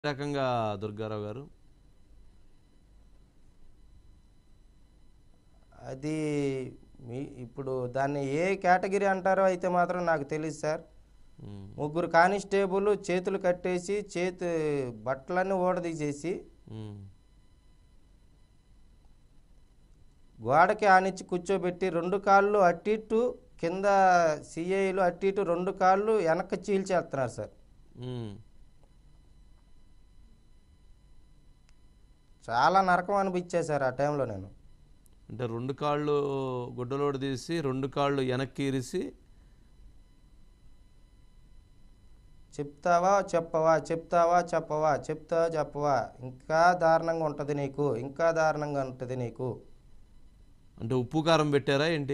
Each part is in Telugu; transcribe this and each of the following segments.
రకంగా దుర్గారావు గారు అది మీ ఇప్పుడు దాన్ని ఏ కేటగిరీ అంటారో అయితే మాత్రం నాకు తెలియదు సార్ ఉమ్, ముగ్గురు కానిస్టేబుల్ చేతులు కట్టేసి చేతి బట్టలన్నీ ఊడదీసేసి ఉమ్, గోడకి ఆనిచ్చి కూర్చోబెట్టి రెండు కాళ్ళు అటు ఇటు కింద సిఐలు అటు ఇటు రెండు కాళ్ళు వెనక్కి చీల్చేస్తున్నారు సార్ ఉమ్. చాలా నరకం అనిపించాయి సార్ ఆ టైంలో నేను అంటే రెండు కాళ్ళు గుడ్డలోడు తీసి రెండు కాళ్ళు వెనక్కి ఇరిసి చెప్తావా చెప్పవా చెప్తావా చెప్పవా చెప్తావా చెప్పవా ఇంకా దారుణంగా ఉంటుంది నీకు ఇంకా దారుణంగా ఉంటుంది నీకు అంటే ఉప్పు కారం పెట్టారా ఏంటి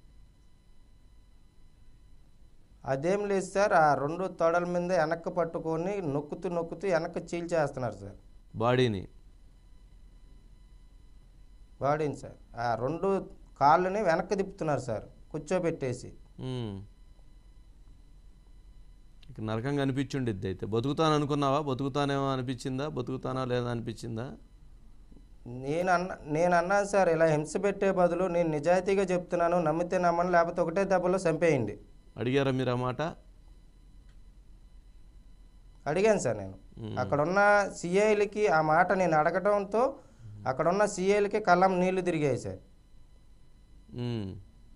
అదేం లేదు సార్ ఆ రెండు తొడల మీద వెనక్కి పట్టుకొని నొక్కుతూ నొక్కుతూ వెనక్కి చీల్చేస్తున్నారు సార్ బాడీని బాడీని సార్ ఆ రెండు కాళ్ళని వెనక్కి తిప్పుతున్నారు సార్ కూర్చోబెట్టేసి ఉమ్. ఇక నరకంగా అనిపించుండిద్ది అయితే బతుకుతాను అనుకున్నావా బతుకుతానేమో అనిపించిందా బతుకుతానా లేదా అనిపించిందా నేను అన్న నేను అన్నాను సార్ ఇలా హింస పెట్టే బదులు నేను నిజాయితీగా చెప్తున్నాను నమ్మితే నమ్మని లేకపోతే ఒకటే దెబ్బలో చంపేయండి అడిగారా మీరు ఆ మాట అడిగాను సార్ నేను అక్కడున్న సిఐలకి ఆ మాట నేను అడగడంతో అక్కడున్న సిఐలకి కళ్ళం నీళ్లు తిరిగాయి సార్ ఉమ్,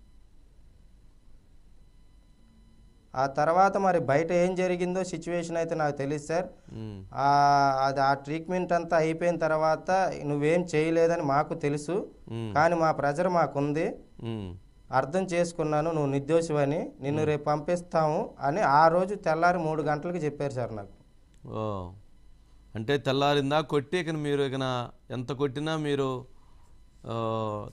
ఆ తర్వాత మరి బయట ఏం జరిగిందో సిచ్యువేషన్ అయితే నాకు తెలియదు సార్ ఉమ్, ఆ, అది ఆ ట్రీట్మెంట్ అంతా అయిపోయిన తర్వాత నువ్వేం చేయలేదని మాకు తెలుసు ఉమ్, కానీ మా ప్రెజర్ మాకుంది ఉమ్. అర్థం చేసుకున్నాను నువ్వు నిర్దోషివని నిన్ను రేపు పంపిస్తాము అని ఆ రోజు తెల్లారి మూడు గంటలకు చెప్పారు సార్ నాకు ఓ అంటే తెల్లారిందా కొట్టి ఇక మీరు ఇక ఎంత కొట్టినా మీరు ఆ,